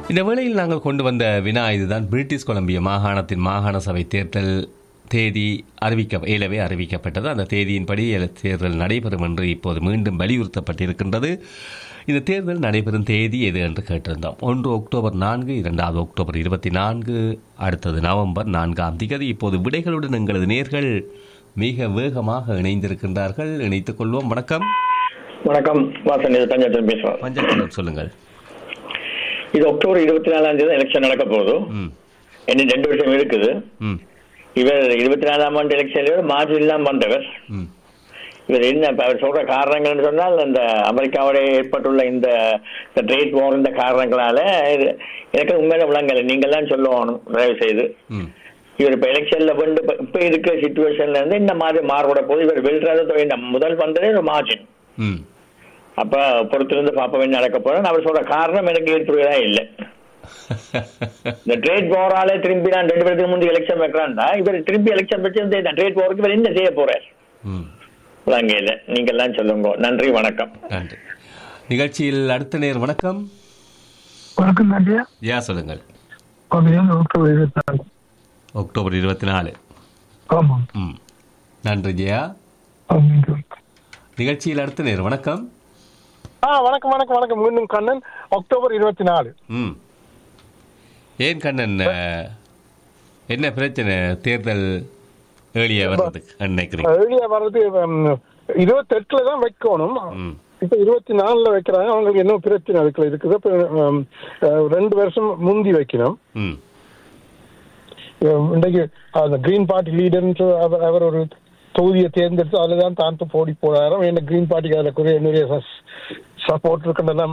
இந்த வேளையில் நாங்கள் கொண்டு வந்த வினா இதுதான் பிரிட்டிஷ் கொலம்பிய மாகாணத்தின் மாகாண சபை தேர்தல் தேதி அறிவிக்க இயலவே அறிவிக்கப்பட்டது அந்த தேதியின்படி எல- தேர்தல் நடைபெறும் என்று இப்போது மீண்டும் வலியுறுத்தப்பட்டிருக்கின்றது இந்த தேர்தல் நடைபெறும் தேதி எது என்று கேட்டிருந்தோம் ஒன்று அக்டோபர் நான்கு இரண்டாவது அக்டோபர் இருபத்தி நான்கு அடுத்தது நவம்பர் நான்காம் திகதி இப்போது விடைகளுடன் எங்களது நேர்கள் மிக வேகமாக இணைந்திருக்கின்றார்கள் இணைத்துக் கொள்வோம் வணக்கம் வணக்கம் வாசன் இது தஞ்சாவூர் பேசுறோம் பஞ்சகுலம் சொல்லுங்கள் இது அக்டோபர் இருபத்தி நாலாம் தேதி எலெக்ஷன் நடக்க போகுது ம் இன்னும் ரெண்டு வருஷம் இருக்குது ம் இவர் இருபத்தி நாலாம் ஆண்டு எலெக்ஷன்ல மார்ச் இல்லாம வந்தவர் ம் இவர் என்ன இப்ப அவர் சொல்ற காரணங்கள்னு சொன்னால் இந்த அமெரிக்காவோட ஏற்பட்டுள்ள இந்த ட்ரேட் வார் இந்த காரணங்களால இது- எனக்கு உண்மையில விளங்கலை நீங்கள் தான் சொல்லணும் தயவு செய்து ம் இவர் இப்ப எலெக்ஷன்ல வந்து இப்ப- இப்ப இருக்கிற சுச்சுவேஷன்ல இருந்து இந்த மாதிரி மாறுபட போது இவர் வெல்றது இந்த முதல் வந்ததே ஒரு மார்ஜின் ம் அப்ப பொறுத்திருந்து பார்ப்போம் என்ன நடக்க போறேன் அவர் சொல்ற காரணம் எனக்கு ஏற்புறதா இல்லை இந்த ட்ரேட் வாரால திரும்பி நான் ரெண்டு பேருக்கு முந்தைய எலெக்ஷன் வைக்கிறான்டா இவர் திரும்பி எலெக்ஷன் வச்சு இந்த ட்ரேட் வாருக்கு இவர் என்ன செய்ய போறார் ம் இலங்கையில நீங்க எல்லாம் சொல்லுங்க நன்றி வணக்கம் நன்றி நிகழ்ச்சியில் அடுத்த நேர் வணக்கம் வணக்கம் நாட்டியா யா சொல்லுங்கள் பதினேழு அக்டோபர் இருபத்தி நாலு அக்டோபர் இருபத்தி நாலு ஆமாம் ம் நன்றி ஜெயா ஆமாம். நிகழ்ச்சியில் அடுத்த நேர் வணக்கம் ஆ வணக்கம் வணக்கம் வணக்கம் மீண்டும் கண்ணன் அக்டோபர் இருபத்தி நாலு ம் ஏன் கண்ணன் அஹ், என்ன பிரச்சனை தேர்தல் ஏழிய வர்றதுக்கு நினைக்கிறீங்க வெளியே வர்றது இருபத்தெட்டுல தான் வைக்கணும் ம் இப்ப இருபத்தி நாலுல வைக்கிறாங்க அவங்களுக்கு என்ன பிரச்சனை அதுக்குள்ள இருக்குது இப்ப ஹம், அஹ், ரெண்டு வருஷம் முந்தி வைக்கணும் ம் அஹ், இன்றைக்கு அந்த கிரீன் பார்ட்டி லீடர்னு அவர் அவர் ஒரு தொகுதியை தேர்ந்தெடுத்து அதில் தான் தான் போடி போடாரம் என்ன கிரீன் பார்ட்டிக்கு அதில் குறைய நிறைய சப்போர்ட் இருக்குன்றெல்லாம்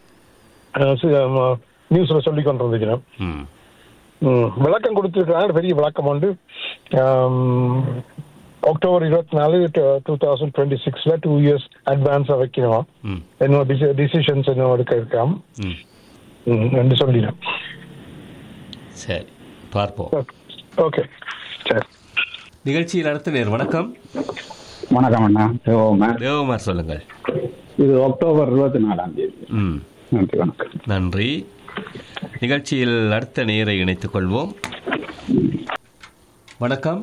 நியூஸ்ல சொல்லி கொண்டு இருந்துக்கிறோம் ம் ம், விளக்கம் கொடுத்துருக்காங்க பெரிய விளக்கம் உண்டு ஆம், அக்டோபர் இருபத்தி நாலு டூ தௌசண்ட் டுவெண்ட்டி சிக்ஸ்ல டூ இயர்ஸ் அட்வான்ஸாக வைக்கணும் ம் என்னோட டிசிஷன்ஸ் என்ன எடுக்க இருக்காம் ம் ம், என்று சொல்லிடும் சரி பார்ப்போம் ஓகே சரி நிகழ்ச்சியில் அடுத்த நேர் வணக்கம் வணக்கம் அண்ணா சிவகுமா தேவகுமார் சொல்லுங்கள் இது அக்டோபர் இருபத்தி நாலாம் தேதி ம் நன்றி வணக்கம் நன்றி நிகழ்ச்சியில் அடுத்த நேரை இணைத்துக் கொள்வோம் வணக்கம்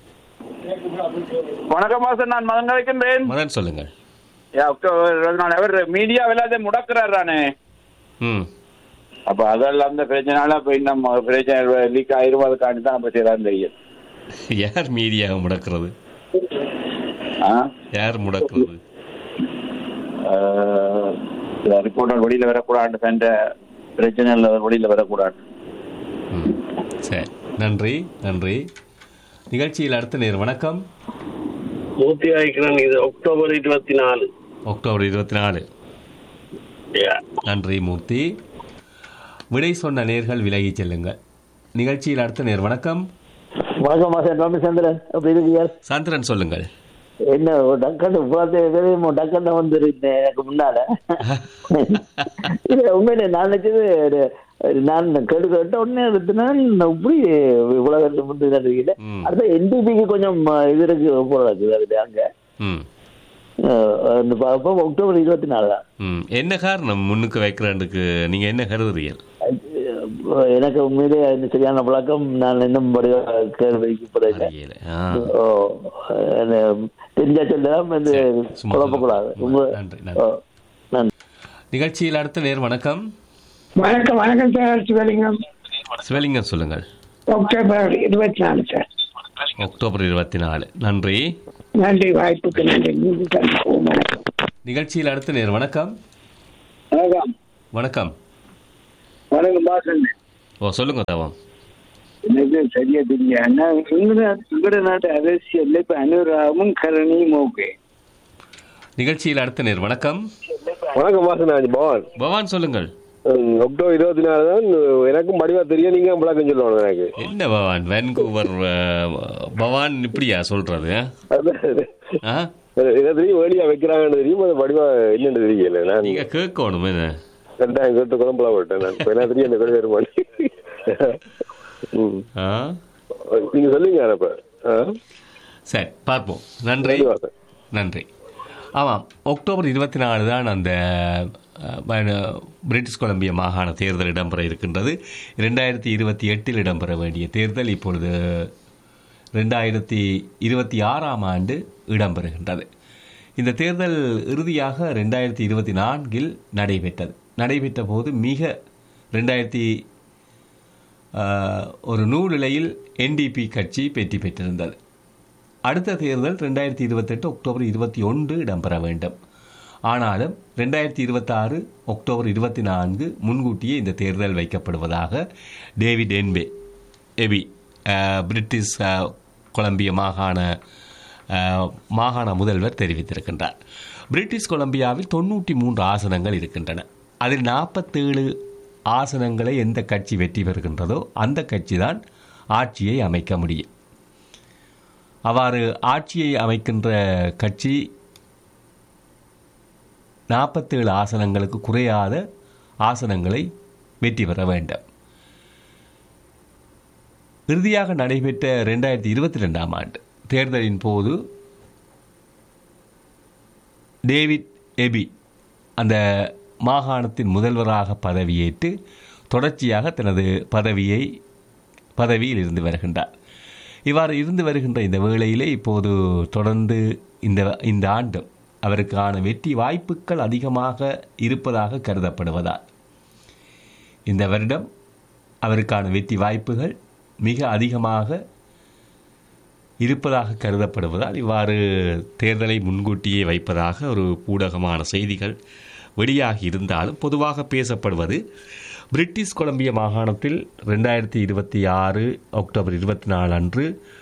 வணக்கம் வாசன் நான் மதன் கலைக்கின்றேன் மதன் சொல்லுங்கள் அக்டோபர் நான் அவர் மீடியா விளையாத முடக்கிறாரானே ம் அப்ப அதெல்லாம் அந்த பிரச்சனால இப்ப இன்னும் பிரச்சனை லீக் ஆயிரும் அதுக்காண்டி தான் நம்ம செய்யலாம் தெரியும் யார் மீடியா முடக்கிறது ஆ? யார் முடக்கிறது ஆஹ், இந்த ரிப்போர்ட்டர் வெளியில வரக்கூடாது என்ற பிரச்சனை இல்லை வெளியில வரக்கூடாது ம் சரி நன்றி நன்றி நிகழ்ச்சியில் அடுத்த நேர் வணக்கம் மூர்த்தி ஆயிக்கிறேன் இது அக்டோபர் இருபத்தி நாலு அக்டோபர் இருபத்தி நாலு நன்றி மூர்த்தி விடை சொன்ன நேர்கள் விலகிச் செல்லுங்கள் நிகழ்ச்சியில் அடுத்த நேர் வணக்கம் வணக்கம் மாசம் ராமச்சந்திரன் அப்படி இருக்கீங்க சாந்திரன் சொல்லுங்கள் என்ன டக்கன்னு பார்த்து வெளியே டக்கன்னு வந்துருந்தேன் எனக்கு முன்னால இல்ல உண்மையில நான் நினைச்சது ஒரு- ஒரு நான் கேட்டு கேட்ட உடனே எடுத்துனா இப்படி உலகத்துல முந்து நடக்கல ம். அடுத்த என்டிபிக்கு கொஞ்சம் அஹ், இது இருக்கு போல இருக்குது அது அங்க ம் அஹ், அந்த பார்ப்போ அக்டோபர் இருபத்தி நாலு தான் ம் என்ன காரணம் முன்னுக்கு வைக்கிறதுக்கு நீங்கள் என்ன கருதுறீர்கள் அஹ், எனக்கு உண்மையிலே இந்த சரியான பழக்கம் நான் இன்னும் கேள்விப்படவில்லை அறியல ஆ ஓ என்ன, தெரிஞ்சா சொல்லலாம் வந்து சரி, சும்மா குழப்பக்கூடாது சொல்லலாம். உங்க- நன்றி, நன்றி. ஓ, நன்றி நிகழ்ச்சியில் அடுத்த நேர் வணக்கம் வணக்கம் வணக்கம் சார் சிவலிங்கம் சிவலிங்கம் சொல்லுங்கள் அக்டோபர் இருபத்தி நாலு சார் அக்டோபர் இருபத்தி நாலு நன்றி நன்றி வாய்ப்புக்கு நன்றி மீண்டும் சந்திப்போம். வணக்கம் நிகழ்ச்சியில் அடுத்த நேர் வணக்கம் வணக்கம் வணக்கம் வணக்கம் பாசன் ஓ சொல்லுங்க தவம் எனக்கு சரியா தெரியல ஆனா எங்கட எங்கட நாட்டு அரசியல்ல இப்ப அனுராகமும் கரணியும் ஓகே நிகழ்ச்சியில் அடுத்த நேர் வணக்கம் வணக்கம் வாசனாஜ் பவான் பவான் சொல்லுங்கள் ம், அக்டோபர் இருபத்தி நாலு தான் எனக்கும் படிவா தெரியும் நீங்க விளக்கம் சொல்லணும் எனக்கு என்ன பவான் வேன்கூவர் அஹ், பவான் இப்படியா சொல்றது அதான் ஆ இதை தெரியும் வேலியா வைக்கிறாங்கன்னு தெரியும் அது படிவா என்னன்னு தெரியல நான் நீங்க கேட்கணும் என்ன ரெண்டாயிரம் கேட்டு குழம்புல போட்டேன் நான் இப்ப என்ன தெரியும் அந்த கடை வருமானு ம் ஆ நீங்க சொல்லுங்க அப்ப ஆ சரி பார்ப்போம் நன்றி நன்றி வாசன் நன்றி ஆமாம் அக்டோபர் இருபத்தி நாலு தான் அந்த அஹ், ப- பிரிட்டிஷ் கொலம்பியா மாகாண தேர்தல் இடம்பெற இருக்கின்றது ரெண்டாயிரத்தி இருபத்தி எட்டில் இடம்பெற வேண்டிய தேர்தல் இப்பொழுது ரெண்டாயிரத்தி இருபத்தி ஆறாம் ஆண்டு இடம்பெறுகின்றது இந்த தேர்தல் இறுதியாக ரெண்டாயிரத்தி இருபத்தி நான்கில் நடைபெற்றது நடைபெற்ற போது மிக ரெண்டாயிரத்தி ஆஹ், ஒரு நூலிலையில் என்டிபி கட்சி வெற்றி பெற்றிருந்தது அடுத்த தேர்தல் ரெண்டாயிரத்தி இருபத்தெட்டு அக்டோபர் இருபத்தி ஒன்று இடம்பெற வேண்டும் ஆனாலும் ரெண்டாயிரத்தி இருபத்தாறு அக்டோபர் இருபத்தி நான்கு முன்கூட்டியே இந்த தேர்தல் வைக்கப்படுவதாக டேவிட் என்பே எபி அஹ், பிரிட்டிஷ் அஹ், கொலம்பிய மாகாண அஹ், மாகாண முதல்வர் தெரிவித்திருக்கின்றார் பிரிட்டிஷ் கொலம்பியாவில் தொண்ணூற்றி மூன்று ஆசனங்கள் இருக்கின்றன அதில் நாற்பத்தேழு ஆசனங்களை எந்த கட்சி வெற்றி பெறுகின்றதோ அந்த கட்சி தான் ஆட்சியை அமைக்க முடியும் அவ்வாறு ஆட்சியை அமைக்கின்ற கட்சி நாற்பத்தேழு ஆசனங்களுக்கு குறையாத ஆசனங்களை வெற்றி பெற வேண்டும் இறுதியாக நடைபெற்ற ரெண்டாயிரத்தி இருபத்தி ரெண்டாம் ஆண்டு தேர்தலின் போது டேவிட் எபி அந்த மாகாணத்தின் முதல்வராக பதவியேற்று தொடர்ச்சியாக தனது பதவியை பதவியில் இருந்து வருகின்றார் இவ்வாறு இருந்து வருகின்ற இந்த வேளையிலே இப்போது தொடர்ந்து இந்த இந்த ஆண்டு அவருக்கான வெற்றி வாய்ப்புகள் அதிகமாக இருப்பதாக கருதப்படுவதால் இந்த வருடம் அவருக்கான வெற்றி வாய்ப்புகள் மிக அதிகமாக இருப்பதாக கருதப்படுவதால் இவ்வாறு தேர்தலை முன்கூட்டியே வைப்பதாக ஒரு ஊடகமான செய்திகள் வெளியாகி இருந்தாலும் பொதுவாக பேசப்படுவது பிரிட்டிஷ் கொலம்பிய மாகாணத்தில் ரெண்டாயிரத்தி இருபத்தி ஆறு அக்டோபர் இருபத்தி நாலு அன்று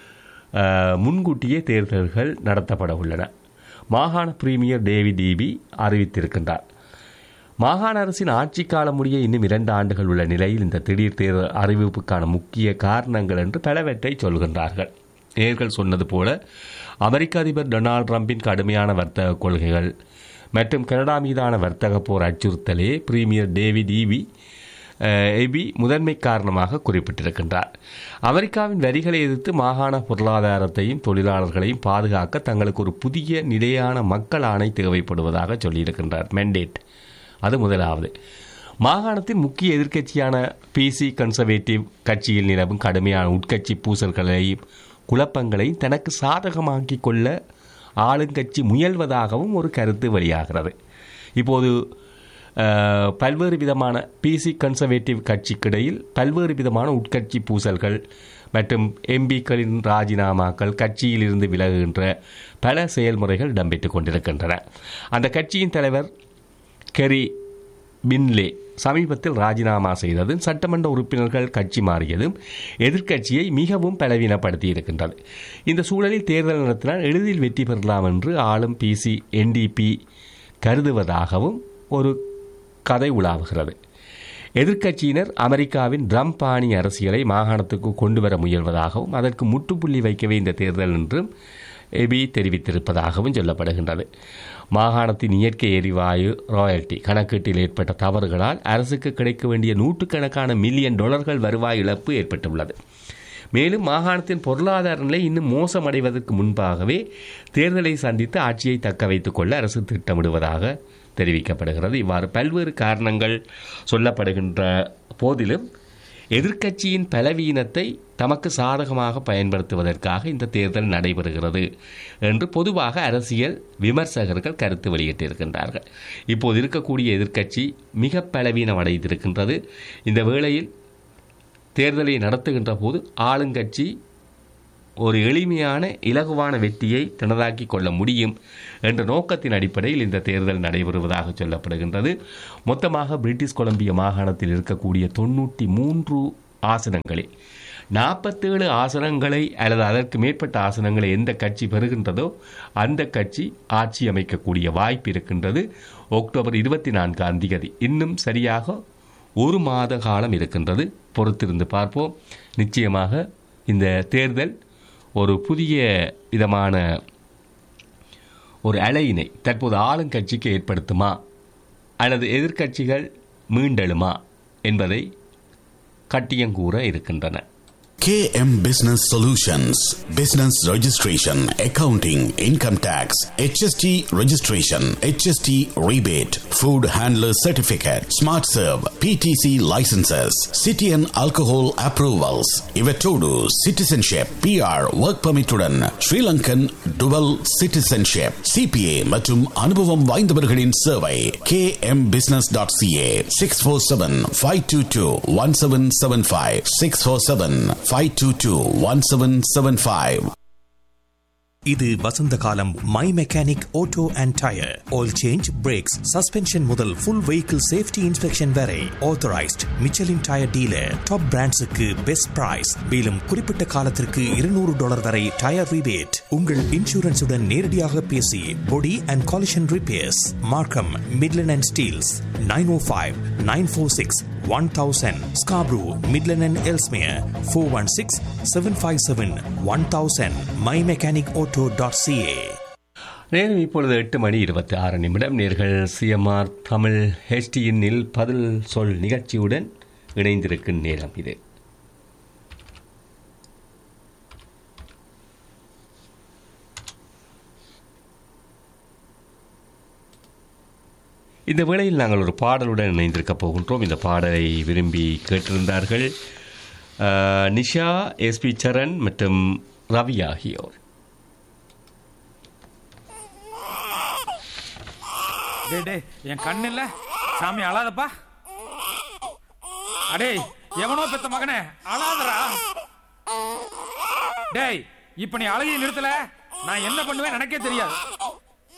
அஹ், முன்கூட்டியே தேர்தல்கள் நடத்தப்பட உள்ளன மாகாண பிரீமியர் டேவிட் ஈபி அறிவித்திருக்கின்றார் மாகாண அரசின் ஆட்சி காலம் முடிய இன்னும் இரண்டு ஆண்டுகள் உள்ள நிலையில் இந்த திடீர் தேர்தல் அறிவிப்புக்கான முக்கிய காரணங்கள் என்று பலவற்றை சொல்கின்றார்கள் நேர்கள் சொன்னது போல அமெரிக்க அதிபர் டொனால்ட் ட்ரம்பின் கடுமையான வர்த்தக கொள்கைகள் மற்றும் கனடா மீதான வர்த்தக போர் அச்சுறுத்தலே பிரீமியர் டேவிட் ஈவி அஹ், எபி முதன்மை காரணமாக குறிப்பிட்டிருக்கின்றார் அமெரிக்காவின் வரிகளை எதிர்த்து மாகாண பொருளாதாரத்தையும் தொழிலாளர்களையும் பாதுகாக்க தங்களுக்கு ஒரு புதிய நிலையான மக்கள் ஆணை தேவைப்படுவதாக சொல்லியிருக்கின்றார் மெண்டேட் அது முதலாவது மாகாணத்தின் முக்கிய எதிர்க்கட்சியான பிசி கன்சர்வேட்டிவ் கட்சியில் நிலவும் கடுமையான உட்கட்சி பூசல்களையும் குழப்பங்களையும் தனக்கு சாதகமாக்கிக் கொள்ள ஆளுங்கட்சி முயல்வதாகவும் ஒரு கருத்து வெளியாகிறது இப்போது அஹ், பல்வேறு விதமான பிசி கன்சர்வேட்டிவ் கட்சிக்கிடையில் பல்வேறு விதமான உட்கட்சி பூசல்கள் மற்றும் எம்பிக்களின் ராஜினாமாக்கள் கட்சியிலிருந்து விலகுகின்ற பல செயல்முறைகள் இடம்பெற்றுக் கொண்டிருக்கின்றன அந்த கட்சியின் தலைவர் கெரி பின்லே சமீபத்தில் ராஜினாமா செய்ததும் சட்டமன்ற உறுப்பினர்கள் கட்சி மாறியதும் எதிர்க்கட்சியை மிகவும் பலவீனப்படுத்தி இருக்கின்றது இந்த சூழலில் தேர்தல் நடத்தினால் எளிதில் வெற்றி பெறலாம் என்று ஆளும் பிசி என்டிபி கருதுவதாகவும் ஒரு கதை உலாவுகிறது எதிர்க்கட்சியினர் அமெரிக்காவின் ட்ரம்ப் பாணி அரசியலை மாகாணத்துக்கு கொண்டு வர முயல்வதாகவும் அதற்கு முற்றுப்புள்ளி வைக்கவே இந்த தேர்தல் என்றும் எபி தெரிவித்திருப்பதாகவும் சொல்லப்படுகின்றது மாகாணத்தின் இயற்கை எரிவாயு ராயல்டி கணக்கீட்டில் ஏற்பட்ட தவறுகளால் அரசுக்கு கிடைக்க வேண்டிய நூற்றுக்கணக்கான மில்லியன் டாலர்கள் வருவாய் இழப்பு ஏற்பட்டுள்ளது மேலும் மாகாணத்தின் பொருளாதார நிலை இன்னும் மோசமடைவதற்கு முன்பாகவே தேர்தலை சந்தித்து ஆட்சியை தக்க வைத்துக் கொள்ள அரசு திட்டமிடுவதாக தெரிவிக்கப்படுகிறது இவ்வாறு பல்வேறு காரணங்கள் சொல்லப்படுகின்ற போதிலும் எதிர்க்கட்சியின் பலவீனத்தை தமக்கு சாதகமாக பயன்படுத்துவதற்காக இந்த தேர்தல் நடைபெறுகிறது என்று பொதுவாக அரசியல் விமர்சகர்கள் கருத்து வெளியிட்டிருக்கின்றார்கள் இப்போது இருக்கக்கூடிய எதிர்க்கட்சி மிக பலவீனம் அடைந்திருக்கின்றது இந்த வேளையில் தேர்தலை நடத்துகின்ற போது ஆளுங்கட்சி ஒரு எளிமையான இலகுவான வெற்றியை தனதாக்கி கொள்ள முடியும் என்ற நோக்கத்தின் அடிப்படையில் இந்த தேர்தல் நடைபெறுவதாக சொல்லப்படுகின்றது மொத்தமாக பிரிட்டிஷ் கொலம்பிய மாகாணத்தில் இருக்கக்கூடிய தொண்ணூற்றி மூன்று ஆசனங்களில் நாற்பத்தேழு ஆசனங்களை அல்லது அதற்கு மேற்பட்ட ஆசனங்களை எந்த கட்சி பெறுகின்றதோ அந்த கட்சி ஆட்சி அமைக்கக்கூடிய வாய்ப்பு இருக்கின்றது அக்டோபர் இருபத்தி நான்காம் தேதி இன்னும் சரியாக ஒரு மாத காலம் இருக்கின்றது பொறுத்திருந்து பார்ப்போம் நிச்சயமாக இந்த தேர்தல் ஒரு புதிய விதமான ஒரு அலையினை தற்போது ஆளுங்கட்சிக்கு ஏற்படுத்துமா அல்லது எதிர்க்கட்சிகள் மீண்டெழுமா என்பதை கட்டியங்கூற இருக்கின்றன KM Business Solutions Business Registration, Accounting, Income Tax, HST Registration, HST Rebate, Food Handler Certificate, Smart Serve, PTC Licenses, City and Alcohol Approvals, Ivetodu Citizenship, PR Work Permit உடன் Sri Lankan Dual Citizenship, CPA மற்றும் அனுபவம் வாய்ந்தவர்களின் சேவை kmbusiness.ca 647-522-1775 647-522-1775 இது வசந்த காலம் my mechanic auto and tyre oil change brakes suspension முதல் full vehicle safety inspection வரை authorised Michelin tyre dealer top பிராண்ட்ஸுக்கு பெஸ்ட் பிரைஸ் மேலும் குறிப்பிட்ட காலத்திற்கு இருநூறு டாலர் வரை டயர் ரிபேட் உங்கள் இன்சூரன்ஸுடன் நேரடியாக பேசி body and collision repairs Markham Midland and Steeles nine O five nine four six one thousand Scarborough Midland and Ellesmere four one six seven five seven one thousand my mechanic auto dot C A நேரம் இப்பொழுது எட்டு மணி இருபத்தி ஆறு நிமிடம் நேர்கள் CMR Tamil ஹெச்டியினில் பதில் சொல் நிகழ்ச்சியுடன் இணைந்திருக்கும் நேரம் இது இந்த வேளையில் நாங்கள் ஒரு பாடலுடன் இணைந்திருக்க போகின்றோம் இந்த பாடலை விரும்பி கேட்டிருந்தார்கள் அஹ், நிஷா எஸ்பி சரண் மற்றும் ரவி ஆகியோர் டேய் டேய் என் கண்ணு இல்ல சாமி அழாதப்பா அடே எவனோ பெத்த மகனே அழாதடா டேய் இப்ப நீ அழகிய நிறுத்தல நான் என்ன பண்ணுவேன் எனக்கே தெரியாது